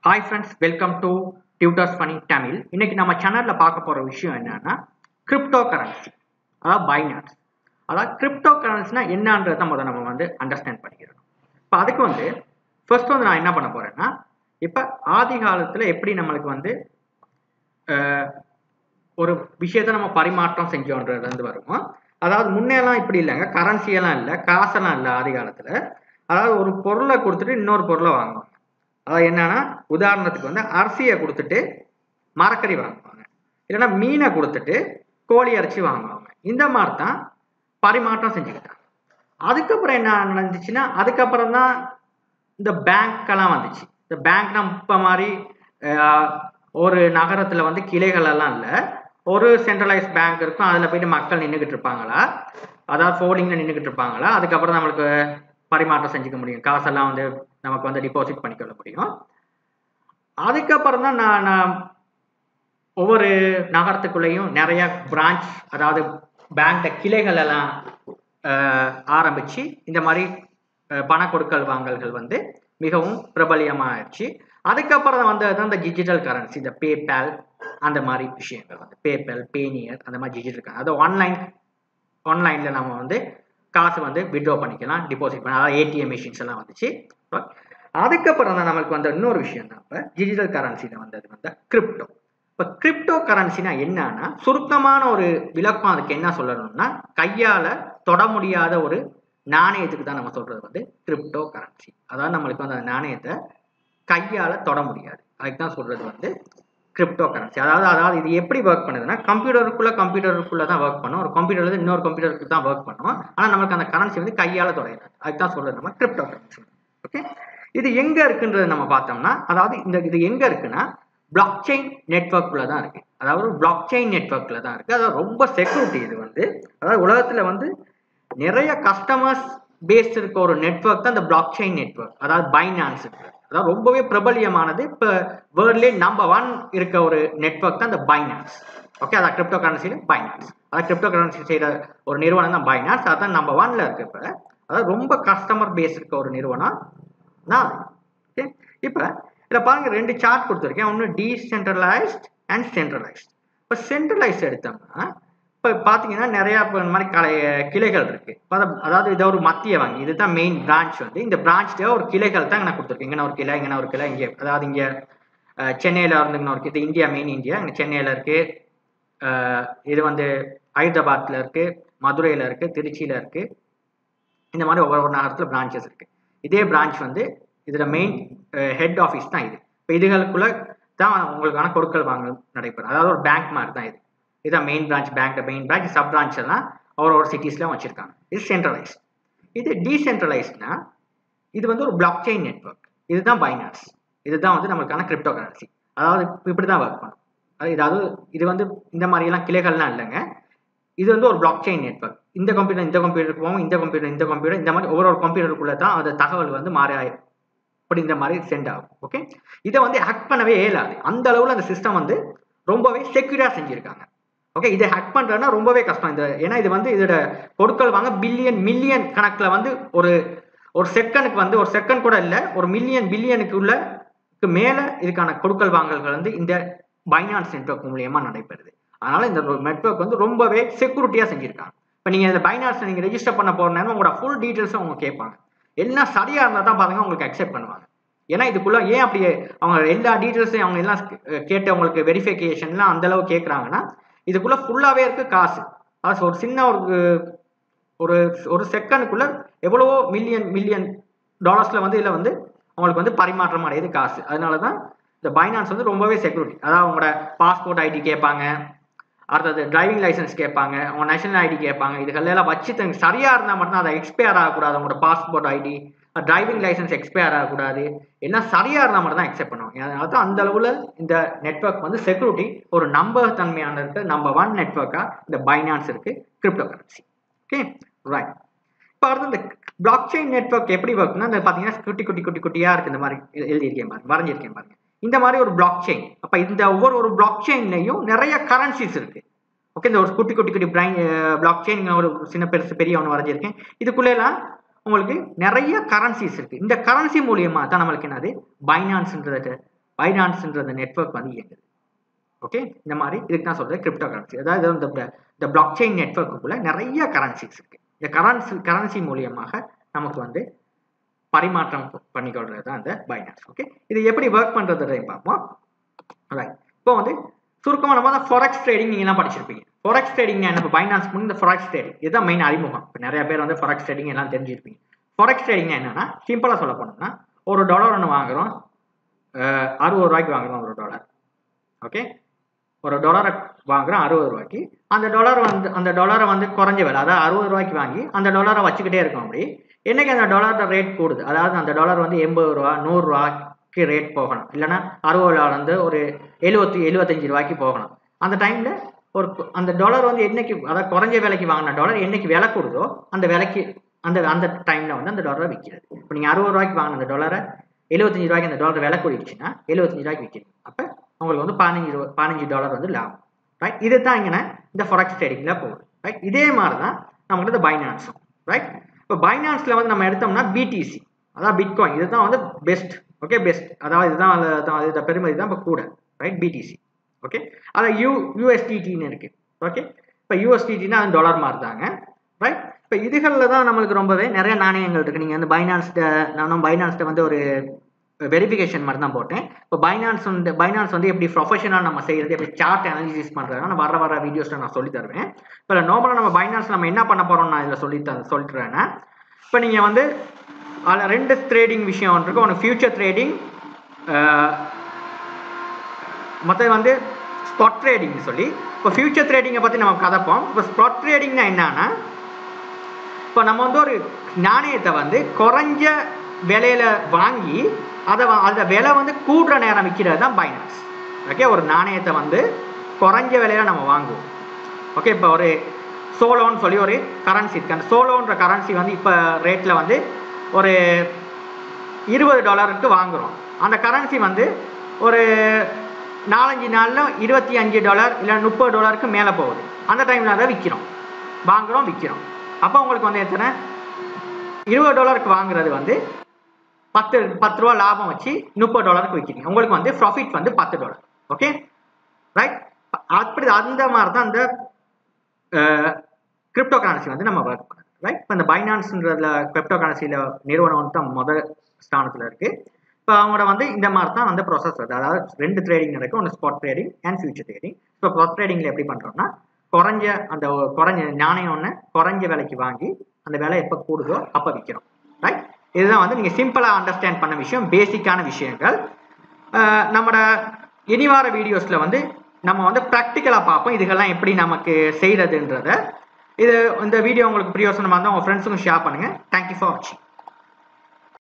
hi friends welcome to tutors funny Tamil இன்னைக்கு நம்ம சேனலில் பார்க்க போகிற விஷயம் என்னன்னா கிரிப்டோ கரன்சி அதாவது பைனான்ஸ் அதாவது கிரிப்டோ கரன்சினா என்னன்றதை முதல்ல நம்ம வந்து அண்டர்ஸ்டாண்ட் பண்ணிக்கிறோம் இப்போ அதுக்கு வந்து ஃபர்ஸ்ட் வந்து நான் என்ன பண்ண போறேன்னா இப்போ ஆதி காலத்தில் எப்படி நம்மளுக்கு வந்து அஹ், ஒரு விஷயத்தை நம்ம பரிமாற்றம் செஞ்சோன்றது வந்து வருமோ அதாவது முன்னெல்லாம் இப்படி இல்லைங்க கரன்சியெல்லாம் இல்லை காசெல்லாம் இல்லை ஆதி காலத்தில் அதாவது ஒரு பொருளை கொடுத்துட்டு இன்னொரு பொருளை வாங்குவாங்க அதாவது என்னன்னா உதாரணத்துக்கு வந்து அரிசியை கொடுத்துட்டு மரக்கறி வாங்குவாங்க இல்லைன்னா மீனை கொடுத்துட்டு கோழி இறைச்சி வாங்குவாங்க இந்த மாதிரி தான் பரிமாற்றம் செஞ்சுக்கிட்டாங்க அதுக்கப்புறம் என்ன நடந்துச்சுன்னா அதுக்கப்புறம் தான் இந்த பேங்க்கெல்லாம் வந்துச்சு இந்த பேங்க்னா இப்போ மாதிரி அஹ், ஒரு நகரத்தில் வந்து கிளைகள் எல்லாம் இல்லை ஒரு சென்ட்ரலைஸ் பேங்க் இருக்கும் அதில் போயிட்டு மக்கள் நின்றுக்கிட்டு இருப்பாங்களா அதாவது ஃபோல்டிங்கில் நின்றுக்கிட்டு இருப்பாங்களா அதுக்கப்புறம் நம்மளுக்கு பரிமாற்றம் செஞ்சுக்க முடியும் காசெல்லாம் வந்து நமக்கு வந்து டிபாசிட் பண்ணிக்கொள்ள முடியும் அதுக்கப்புறம் தான் நான் நான் ஒவ்வொரு நகரத்துக்குள்ளேயும் நிறைய பிரான்ச் அதாவது பேங்க்ல கிளைகள் எல்லாம் அஹ், ஆரம்பிச்சு இந்த மாதிரி அஹ், பண கொடுக்கல் வாங்கல்கள் வந்து மிகவும் பிரபலியமாகிடுச்சு அதுக்கப்புறம் வந்தது தான் இந்த டிஜிட்டல் கரன்சி இந்த பேபால் அந்த மாதிரி விஷயங்கள் வந்து பேபால் பேனியர் அந்த மாதிரி டிஜிட்டல் கரன்சி அது ஆன்லைன் ஆன்லைனில் நம்ம வந்து காசு வந்து விட்ரா பண்ணிக்கலாம் டிபாசிட் பண்ண அதாவது ஏடிஎம் மிஷின்ஸ் எல்லாம் வந்துச்சு அதுக்கப்புறம் தான் நம்மளுக்கு வந்த இன்னொரு விஷயம் தான் இப்போ டிஜிட்டல் கரன்சியில் வந்தது வந்து கிரிப்டோ இப்போ கிரிப்டோ கரன்சினா என்னன்னா சுருக்கமான ஒரு விளக்கம் அதுக்கு என்ன சொல்லணும்னா கையால் தொட முடியாத ஒரு நாணயத்துக்கு தான் நம்ம சொல்றது வந்து கிரிப்டோ கரன்சி அதாவது நம்மளுக்கு வந்து அந்த நாணயத்தை கையால் தொட முடியாது அதுக்கு தான் சொல்றது வந்து கிரிப்டோ கரன்சி அதாவது அதாவது இது எப்படி ஒர்க் பண்ணுதுன்னா கம்ப்யூட்டருக்குள்ள கம்ப்யூட்டருக்குள்ள தான் ஒர்க் பண்ணும் ஒரு கம்ப்யூட்டர்ல இன்னொரு கம்ப்யூட்டருக்கு தான் ஒர்க் பண்ணும் ஆனால் நமக்கு அந்த கரன்சி வந்து கையால் தொடையாது அதுக்கு தான் சொல்றது நம்ம கிரிப்டோ கரன்சி ஓகே இது எங்க இருக்குன்றது நம்ம பார்த்தோம்னா அதாவது இந்த இது எங்க இருக்குன்னா பிளாக் செயின் நெட்ஒர்க்ல தான் இருக்கு அதாவது பிளாக் செயின் நெட்ஒர்க்ல தான் இருக்கு அதாவது ரொம்ப செக்யூரிட்டி இது வந்து அதாவது உலகத்துல வந்து நிறைய கஸ்டமர்ஸ் பேஸ்ட் இருக்க ஒரு நெட்வொர்க் தான் இந்த பிளாக் செயின் நெட்வொர்க் அதாவது பைனான்ஸ் இருக்கு அதாவது ரொம்பவே பிரபலியமானது இப்போ வேர்ல்ட்லேயே நம்பர் ஒன் இருக்க ஒரு நெட்வொர்க் தான் இந்த பைனான்ஸ் ஓகே அதான் கிரிப்டோ கரன்சியில் பைனான்ஸ் அதாவது கிரிப்டோ கரன்சி செய்கிற ஒரு நிறுவனம் தான் பைனான்ஸ் அதான் நம்பர் ஒன்ல இருக்கு இப்போ அதாவது ரொம்ப கஸ்டமர் பேஸ் இருக்க ஒரு நிறுவனம் தான் ஓகே இப்போ இதில் பாருங்க ரெண்டு சார்ட் கொடுத்துருக்கேன் ஒன்று டீசென்ட்ரலைஸ்ட் அண்ட் சென்ட்ரலைஸ்ட் இப்போ சென்ட்ரலைஸ்ட் எடுத்தோம்னா இப்போ பார்த்தீங்கன்னா நிறையா இப்போ இந்த மாதிரி கலை கிளைகள் இருக்கு இப்ப அத- அதாவது இதை ஒரு மத்திய வங்கி இதுதான் மெயின் பிரான்ச் வந்து இந்த பிரான்ச்ல ஒரு கிளைகள் தான் நான் கொடுத்துருக்கேன் இங்கே ஒரு கிளை இங்கே ஒரு கிளை இங்கே அதாவது இங்கே சென்னையில் இருந்துங்கன்னு ஒரு இது இந்தியா மெயின் இந்தியா இங்கே சென்னையில் இருக்கு அஹ், இது வந்து ஹைதராபாத்ல இருக்கு மதுரையில் இருக்கு திருச்சியில் இருக்கு இந்த மாதிரி ஒவ்வொரு ஒரு நகரத்தில் பிரான்ச்சஸ் இருக்கு இதே பிரான்ச் வந்து இதுல மெயின் ஹெட் ஆஃபீஸ் தான் இது இப்போ இதுகளுக்குள்ள தான் உங்களுக்கான கொடுக்கல் வாங்கல் நடைபெறும் அதாவது ஒரு பேங்க் மாதிரி தான் இது இதுதான் main branch bank main branch sub branch எல்லாம் ஒரு ஒரு சிட்டிஸ்லாம் வச்சிருக்காங்க இது சென்ட்ரலைஸ் இது டீசென்ட்ரலைஸ்ட்னா இது வந்து ஒரு பிளாக் செயின் நெட்ஒர்க் இதுதான் பைனான்ஸ் இதுதான் வந்து நம்மளுக்கான கிரிப்டோ கரன்சி அதாவது இப்படி தான் ஒர்க் பண்ணும் அது இதாவது இது வந்து இந்த மாதிரியெல்லாம் கிளைகள்லாம் இல்லைங்க இது வந்து ஒரு பிளாக் செயின் நெட்ஒர்க் இந்த கம்ப்யூட்டர் இந்த கம்ப்யூட்டருக்கு போவோம் இந்த கம்ப்யூட்டர் இந்த கம்ப்யூட்டர் இந்த மாதிரி ஒவ்வொரு ஒரு கம்ப்யூட்டருக்குள்ள தான் அந்த தகவல் வந்து மாறி ஆயி- இப்படி இந்த மாதிரி சென்ட் ஆகும் ஓகே இதை வந்து ஹேக் பண்ணவே இயலாது அந்த அளவில் அந்த சிஸ்டம் வந்து ரொம்பவே செக்யூரா செஞ்சிருக்காங்க ஓகே இதை ஹேக் பண்றதுன்னா ரொம்பவே கஷ்டம் இந்த ஏன்னா இது வந்து இதோட பொருட்கள் வாங்க பில்லியன் மில்லியன் கணக்கில் வந்து ஒரு ஒரு செகண்டுக்கு வந்து ஒரு செகண்ட் கூட இல்லை ஒரு மில்லியன் பில்லியனுக்கு உள்ள மேலே இதுக்கான கொடுக்கல் வாங்கல்கள் வந்து இந்த பைனான்ஸ் நெட்வொர்க் மூலியமா நடைபெறுது அதனால இந்த நெட்வொர்க் வந்து ரொம்பவே செக்யூரிட்டியா செஞ்சிருக்காங்க இப்போ நீங்க இந்த பைனான்ஸ் நீங்க ரெஜிஸ்டர் பண்ண போற நேரம் உங்களோட ஃபுல் டீடைல்ஸும் அவங்க கேட்பாங்க எல்லாம் சரியா இருந்தால் தான் பாருங்க உங்களுக்கு அக்செப்ட் பண்ணுவாங்க ஏன்னா இதுக்குள்ள ஏன் அப்படி அவங்க எல்லா டீடைல்ஸையும் அவங்க எல்லாம் அஹ், கேட்டு அவங்களுக்கு வெரிஃபிகேஷன்லாம் அந்த அளவு கேட்குறாங்கன்னா இதுக்குள்ள ஃபுல்லாவே இருக்கு காசு அது ஒரு சின்ன ஒரு ஒரு ஒரு செகண்டுக்குள்ள எவ்வளவோ மில்லியன் மில்லியன் டாலர்ஸ்ல வந்து இதில் வந்து அவங்களுக்கு வந்து பரிமாற்றம் அடையுது காசு அதனால தான் இந்த பைனான்ஸ் வந்து ரொம்பவே செக்யூரிட்டி அதாவது உங்களோட பாஸ்போர்ட் ஐடி கேட்பாங்க அடுத்தது டிரைவிங் லைசன்ஸ் கேட்பாங்க உங்க நேஷனல் ஐடி கேட்பாங்க இதுகளெல்லாம் வச்சு தங்க சரியா இருந்தால் மட்டும் அதை எக்ஸ்பயர் ஆகக்கூடாது உங்களோட passport ID driving licence expire ஆகக்கூடாது எல்லாம் சரியா இருந்தால் மட்டும் தான் அக்செப்ட் பண்ணுவாங்க அதனால தான் அந்த அளவில் இந்த நெட்வொர்க் வந்து செக்யூரிட்டி ஒரு நம்பர் தன்மையான இருக்கு நம்பர் ஒன் நெட்வொர்க்காக இந்த பைனான்ஸ் இருக்கு கிரிப்டோ கரன்சி ஓகே ரைட் இப்போ அடுத்து இந்த பிளாக் செயின் நெட்வொர்க் எப்படி ஒர்க்னா இந்த பார்த்தீங்கன்னா குட்டி குட்டி குட்டி குட்டியாக இருக்கு இந்த மாதிரி எழு- எழுதியிருக்கேன் பாருங்க வரைஞ்சிருக்கேன் பாருங்க இந்த மாதிரி ஒரு பிளாக் செயின் அப்போ இந்த ஒவ்வொரு ஒரு பிளாக் செயின்லையும் நிறைய கரன்சிஸ் இருக்கு ஓகே இந்த ஒரு குட்டி குட்டி குட்டி பிரைன் பிளாக் செயின் ஒரு சின்ன பெருசு பெரிய ஒன்று வரைஞ்சிருக்கேன் இதுக்குள்ளேலாம் உங்களுக்கு நிறைய கரன்சிஸ் இருக்கு இந்த கரன்சி மூலியமா தான் நம்மளுக்கு என்னது பைனான்ஸ்ன்றது பைனான்ஸ்ன்ற அந்த நெட்வொர்க் வந்து இயங்குது ஓகே இந்த மாதிரி இதுக்கு தான் சொல்றது கிரிப்டோ கரன்சி அதாவது இந்த இந்த பிளாக் செயின் நெட்ஒர்க்குள்ள நிறைய கரன்சிஸ் இருக்கு இந்த கரன்சி கரன்சி மூலியமாக நமக்கு வந்து பரிமாற்றம் பண்ணிக்கொள்றது தான் அந்த பைனான்ஸ் ஓகே இது எப்படி ஒர்க் பண்றதுன்னு பார்ப்போம் ரைட் இப்போ வந்து சுருக்கமாக நம்ம தான் ஃபாரெக்ஸ் ட்ரேடிங் நீங்களாம் படிச்சிருப்பீங்க ஃபாரெக்ஸ் ட்ரேடிங் என்ன இப்போ பைனான்ஸ் முன் இந்த ஃபாரெக்ஸ் ட்ரேடிங் இதுதான் மெயின் அறிமுகம் இப்போ நிறைய பேர் வந்து ஃபாரெக்ஸ் ட்ரேடிங் எல்லாம் தெரிஞ்சிருப்பீங்க ஃபாரெக்ஸ் ட்ரேடிங் என்னன்னா சிம்பிளாக சொல்ல போனோம்னா ஒரு டாலர் ஒன்று வாங்குறோம் அறுபது ரூபாய்க்கு வாங்குறோம் ஒரு டாலர் ஓகே ஒரு டாலரை வாங்குறோம் அறுபது ரூபாய்க்கு அந்த டாலர் வந்து அந்த டாலரை வந்து குறைஞ்ச விலை அதாவது அறுபது ரூபாய்க்கு வாங்கி அந்த டாலரை வச்சுக்கிட்டே இருக்கோம் அப்படி என்னைக்கு அந்த டாலரோட ரேட் கூடுது அதாவது அந்த டாலர் வந்து எண்பது ரூபா நூறுரூவாய்க்கு ரேட் போகணும் இல்லைன்னா அறுபது ரூபா வந்து ஒரு எழுபத்தி எழுபத்தஞ்சு ரூபாய்க்கு போகணும் அந்த டைமில் ஒரு அந்த டாலர் வந்து என்னைக்கு அதாவது குறைஞ்ச விலைக்கு வாங்கின டாலர் என்னைக்கு விலை கூடுதோ அந்த விலைக்கு அந்த அந்த டைமில் வந்து அந்த டாலரை விற்கிறது இப்போ நீங்கள் அறுபது ரூபாய்க்கு வாங்கின அந்த டாலரை எழுபத்தஞ்சு ரூபாய்க்கு அந்த டாலர் விலை கூடிடுச்சுன்னா எழுபத்தஞ்சு ரூபாய்க்கு விற்கிறீங்க அப்போ உங்களுக்கு வந்து பதினஞ்சு ரூபா பதினஞ்சு டாலர் வந்து லாபம் ரைட் இது தான் இங்கே இந்த ஃபொரெக்ஸ் ட்ரேடிங்கில் போகுது ரைட் இதே மாதிரி தான் நமக்கு இந்த பைனான்ஸும் ரைட் இப்போ பைனான்ஸில் வந்து நம்ம எடுத்தோம்னா பிடிசி அதாவது பிட்காயின் இதுதான் வந்து பெஸ்ட் ஓகே பெஸ்ட் அதாவது இதுதான் அது இது பெருமதி தான் இப்போ கூட ரைட் பிடிசி ஓகே அதான் யூ யூஎஸ்டிடின்னு இருக்கு ஓகே இப்போ யூஎஸ்டிடினா அது டாலர் மாதிரி தாங்க ரைட் இப்போ இதுகளில் தான் நம்மளுக்கு ரொம்பவே நிறைய நாணயங்கள் இருக்குது நீங்கள் வந்து பைனான்ஸ்ட நானும் பைனான்ஸ்ட வந்து ஒரு வெரிஃபிகேஷன் மாதிரி தான் போட்டேன் இப்போ பைனான்ஸ் வந்து பைனான்ஸ் வந்து எப்படி ப்ரொஃபஷனல் நம்ம செய்யறது எப்படி சார்ட் அனாலிசிஸ் பண்ணுறது நான் வர வர வீடியோஸில் நான் சொல்லி தருவேன் இப்போ நார்மலாக நம்ம பைனான்ஸ் நம்ம என்ன பண்ண போகிறோம் நான் இதில் சொல்லி த சொல்லிட்டுறேன்னா இப்போ நீங்கள் வந்து அதில் ரெண்டு ட்ரேடிங் விஷயம் ஒன்று இருக்கு ஒன்று ஃபியூச்சர் ட்ரேடிங் மற்றது வந்து ஸ்பாட் ட்ரேடிங் சொல்லி இப்போ ஃபியூச்சர் ட்ரேடிங்கை பற்றி நம்ம கதைப்போம் இப்போ ஸ்பாட் ட்ரேடிங்னா என்னன்னா இப்போ நம்ம வந்து ஒரு நாணயத்தை வந்து குறைஞ்ச விலையில வாங்கி அதை அந்த விலை வந்து கூடுற நேரம் விற்கிறது தான் பைனான்ஸ் ஓகே ஒரு நாணயத்தை வந்து குறைஞ்ச விலையில நம்ம வாங்குவோம் ஓகே இப்போ ஒரு சோலோன்னு சொல்லி ஒரு கரன்சி இருக்கு அந்த சோலோன்ற கரன்சி வந்து இப்போ ரேட்டில் வந்து ஒரு இருபது டாலருக்கு வாங்குகிறோம் அந்த கரன்சி வந்து ஒரு நாலஞ்சு நாளில் இருபத்தி அஞ்சு டாலர் இல்லை முப்பது டாலருக்கு மேலே போகுது அந்த டைமில் அதை விற்கிறோம் வாங்குகிறோம் விற்கிறோம் அப்போ உங்களுக்கு வந்து எத்தனை இருபது டாலருக்கு வாங்குறது வந்து பத்து பத்து ரூபா லாபம் வச்சு முப்பது டாலருக்கு விற்கிறீங்க உங்களுக்கு வந்து ப்ராஃபிட் வந்து பத்து டாலர் ஓகே ரைட் அப்படி அந்த மாதிரி தான் இந்த கிரிப்டோ கரன்சி வந்து நம்ம ஒர்க் பண்ணுறது ரைட் இப்போ இந்த பைனான்ஸ்ன்றதுல கிரிப்டோ கரன்சியில் நிறுவனம் வந்து தான் முதல் ஸ்தானத்தில் இருக்குது இப்போ அவங்களோட வந்து இந்த மாதிரி தான் வந்து ப்ராசஸ் வருது அதாவது ரெண்டு ட்ரேடிங் நடக்கும் ஒன்று spot trading and future trading இப்போ ஸ்பாட் ட்ரேடிங்கில் எப்படி பண்ணுறோம்னா குறைஞ்ச அந்த குறைஞ்ச நாணயம் ஒன்று குறைஞ்ச விலைக்கு வாங்கி அந்த விலை எப்போ கூடுதோ அப்போ விற்கிறோம் ரைட் இதுதான் வந்து நீங்கள் சிம்பிளாக அண்டர்ஸ்டாண்ட் பண்ண விஷயம் பேசிக்கான விஷயங்கள் நம்மளோட இனிவார வீடியோஸில் வந்து நம்ம வந்து ப்ராக்டிக்கலாக பார்ப்போம் இதுகெல்லாம் எப்படி நமக்கு செய்கிறதுன்றத இது இந்த வீடியோ உங்களுக்கு பிரியோசனமாக இருந்தால் உங்கள் ஃப்ரெண்ட்ஸுக்கும் ஷேர் பண்ணுங்கள் தேங்க்யூ ஃபார் வாட்சிங்